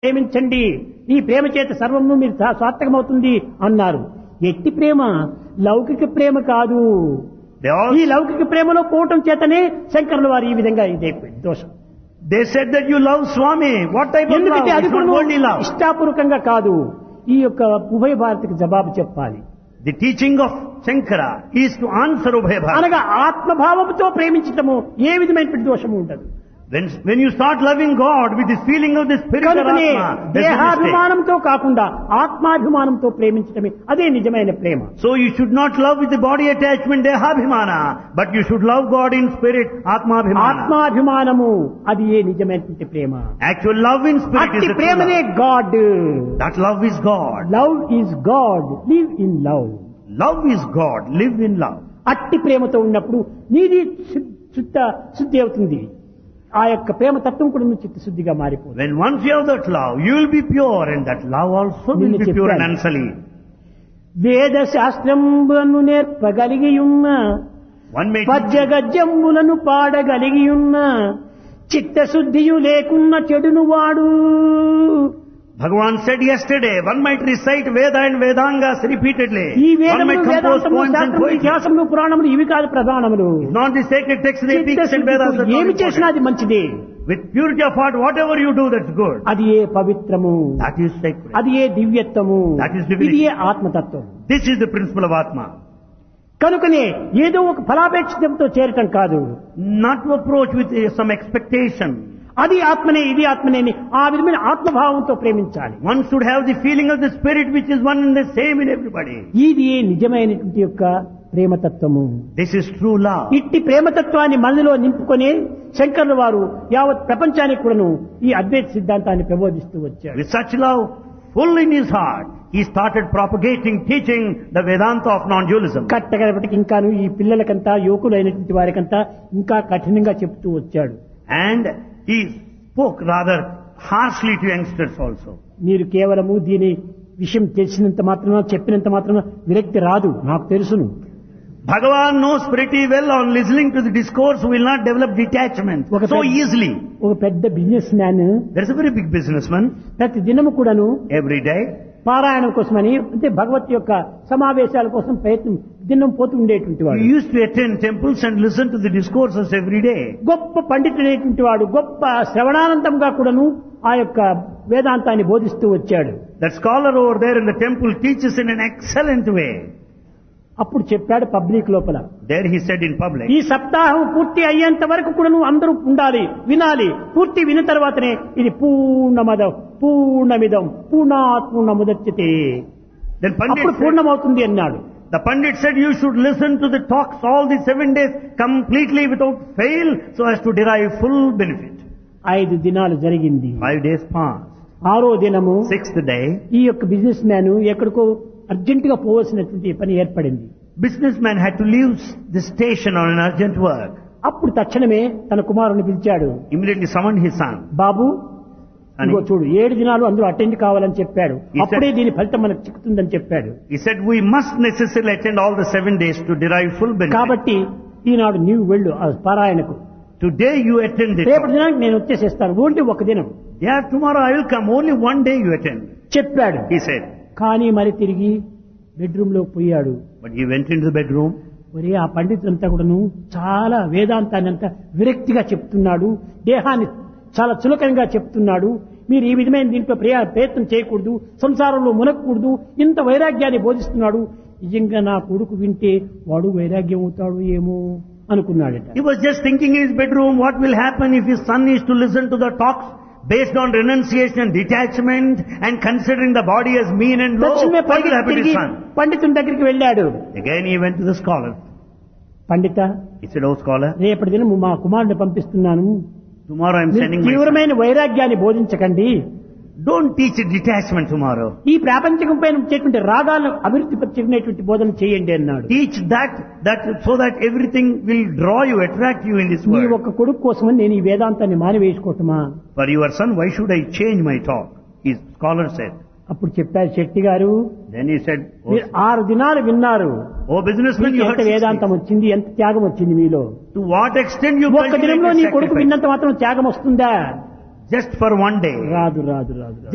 ప్రేమించండి ఈ ప్రేమ చేత సర్వము మీరు సా- సార్థకమవుతుంది అన్నారు ఎట్టి ప్రేమ లౌకిక ప్రేమ కాదు They all ఈ లౌకిక ప్రేమలో పోవటం చేతనే శంకరుల వారు ఈ విధంగా ఇదైపోయింది దోషం they said that you love Swami. What type of love? ఎందుకంటే అది It's not కూడా only love. ఇష్టాపూర్వకంగా కాదు ఈ యొక్క ఉభయ భారతికి జవాబు చెప్పాలి The teaching of Shankara is to answer Ubhaya Bharati. అనగా ఆత్మభావంతో ప్రేమించటము ఏ విధమైనటువంటి దోషము ఉండదు When, when you start loving God with this feeling of the spirit of కనుకనే Atma, there's no mistake. దేహాభిమానంతో కాకుండా ఆత్మాభిమానంతో ప్రేమించటమే అదే నిజమైన ప్రేమ So you should not love with the body attachment, dehabhimana, but you should love God in spirit, atmabhimana. ఆత్మాభిమానము అది ఏ నిజమైనటువంటి ప్రేమ Actual love in spirit అట్టి is the true ప్రేమనే love. God That love is God. Love is God live in love Love is God. Live in love. అట్టి ప్రేమతో ఉన్నప్పుడు నీది శు- శుద్ధ శుద్ధి అవుతుంది ఆ యొక్క ప్రేమ తత్వం కూడా నువ్వు చిత్తశుద్ధిగా మారిపోతుంది When once you have that love, you will be pure and that love also will నిన్ను be pure and చెప్పాను. unsullied. వేద శాస్త్రంబులను నేర్పగలిగి ఉన్న One may పద్య గద్యములను పాడగలిగి ఉన్న చిత్తశుద్ధియు లేకున్న చెడును వాడు Bhagavan said yesterday, one might recite Veda and Vedangas repeatedly. ఈ One వేదములు might compose వేదాంతములు poems and శాస్త్రములు poetry. ఇతిహాసములు పురాణములు ఇవి కాదు ప్రధానములు It's not the sacred texts, the epics and Vedas that చిత్తశుద్ధితో are ఏమి చేసినా important. అది మంచిదే With purity of heart, whatever you do, that's good. అది ఏ పవిత్రము That is sacred. అది ఏ దివ్యత్వము That is divinity. ఇది ఏ ఆత్మతత్వం This is the principle of Atma. కనుకనే ఏదో ఒక ఫలాపేక్షితంతో చేరటం కాదు Not to approach with uh, some expectation. అది ఆత్మనే ఇది ఆత్మనే అని ఆ విధమైన ఆత్మభావంతో ప్రేమించాలి One should have the feeling of the spirit which is one and the same in everybody. ఇది నిజమైనటువంటి యొక్క ప్రేమతత్వము This is true love. ఇట్టి ప్రేమతత్వాన్ని మనలో నింపుకొని శంకర్ల వారు యావత్ ప్రపంచానికి కూడాను ఈ అద్వైత సిద్ధాంతాన్ని ప్రబోధిస్తూ వచ్చాడు With such love full in his heart, he started propagating, teaching the Vedanta of non-dualism. కట్టగలపటికి ఇంకాను ఈ పిల్లలకంతా యువకులైనటువంటి వారికంతా ఇంకా కఠినంగా చెప్తూ వచ్చాడు And he spoke rather harshly to youngsters also. మీరు కేవలము దీని విషయం తెలిసినంత మాత్రమే చెప్పినంత మాత్రమే విరక్తి రాదు నాకు తెలుసును Bhagavan knows pretty well on listening to the discourse will not develop detachment ఒక so పెద్ద- easily. ఒక పెద్ద business man There's a very big businessman ప్రతి దినము కూడాను every day. పారాయణం కోసమని అంటే భగవత్ యొక్క సమావేశాల కోసం ప్రయత్నం దినం పోతూ ఉండేటువంటి He వాడు used to attend temples and listen to the discourses every day. గొప్ప పండితుడైనటువంటి వాడు గొప్ప శ్రవణానందంగా కూడాను ఆ యొక్క వేదాంతాన్ని బోధిస్తూ వచ్చాడు That scholar over there in the temple teaches in an excellent way. అప్పుడు చెప్పాడు పబ్లిక్ లోపల There he said in public, ఈ సప్తాహం పూర్తి అయ్యేంత వరకు కూడాను అందరూ ఉండాలి వినాలి పూర్తి విన్న తర్వాతనే ఇది పూర్ణమదం పూర్ణమిదం పూర్ణాత్ పూర్ణముదచ్చతే then Pandit అప్పుడు said, పూర్ణమవుతుంది అన్నాడు the Pandit said you should listen to the talks all the seven days completely without fail so as to derive full benefit. ఐదు దినాలు జరిగింది Five days passed. ఆరో దినము Sixth day, ఈ యొక్క బిజినెస్ మ్యాన్ ఎక్కడికో అర్జెంట్ గా పోవలసినటువంటి పని ఏర్పడింది businessman had to leave the station on an urgent work. అప్పుడు తక్షణమే తన కుమారుని పిలిచాడు Immediately summoned his son. Babu And ఇదిగో చూడు ఏడు దినాలు అందరూ అటెండ్ కావాలని చెప్పాడు He said- అప్పుడే దీని ఫలితం మనకు చిక్కుతుందని చెప్పాడు he said, we must necessarily attend all the seven days to derive full benefit. కాబట్టి ఈనాడు నీవు వెళ్ళు ఆ పారాయణకు Today you attend it. రేపటి దినానికి నేను వచ్చేసేస్తాను ఓన్లీ ఒక దినం Yeah, tomorrow I will come. Only one day you attend. చెప్పాడు He said. కానీ మరి తిరిగి బెడ్రూమ్ లో పోయాడు But he went into the bedroom. మరి ఆ పండితులంతా కూడాను చాలా వేదాంతాన్ని అంతా విరక్తిగా చెప్తున్నాడు దేహాన్ని చాలా చులకనగా చెప్తున్నాడు మీరు ఈ విధమైన దీంట్లో ప్రయా ప్రయత్నం చేయకూడదు సంసారంలో మునగకూడదు ఇంత వైరాగ్యాన్ని బోధిస్తున్నాడు నిజంగా నా కొడుకు వింటే వాడు వైరాగ్యం అవుతాడు ఏమో అనుకున్నాడట He was just thinking in his bedroom what will happen if his son is to listen to the talks based on renunciation and detachment and considering the body as mean and low. తక్షణమే What పైకి will happen to his తిరిగి son? పండితుని దగ్గరికి వెళ్ళాడు Again he went to the scholar. పండిత He said, Oh scholar, రేపటి దినం మా కుమారుని పంపిస్తున్నాను tomorrow I am మీరు sending my son. తీవ్రమైన వైరాగ్యాన్ని బోధించకండి Don't teach detachment tomorrow. ఈ ప్రాపంచకం పైన వచ్చేటువంటి రాగాలను అభివృద్ధి పరిచేటువంటి బోధన చేయండి అన్నాడు Teach that, that so that everything will draw you, attract you in this నీ world. ఒక్క కొడుకు కోసమని నేను ఈ వేదాంతాన్ని మానివేసుకోవటమా For your son, why should I change my talk? His scholar said. అప్పుడు చెప్పారు శెట్టి గారు Then he said, Oh, మీరు ఆరు దినాలు విన్నారు oh businessman, మీకు you ఎంత heard six వేదాంతం things. వచ్చింది ఎంత త్యాగం వచ్చింది మీలో To what extent you ఒక్క దినంలో cultivated నీ కొడుకు sacrifice? విన్నంత మాత్రం త్యాగం వస్తుందా Just for one day. రాదు రాదు రాదు రాదు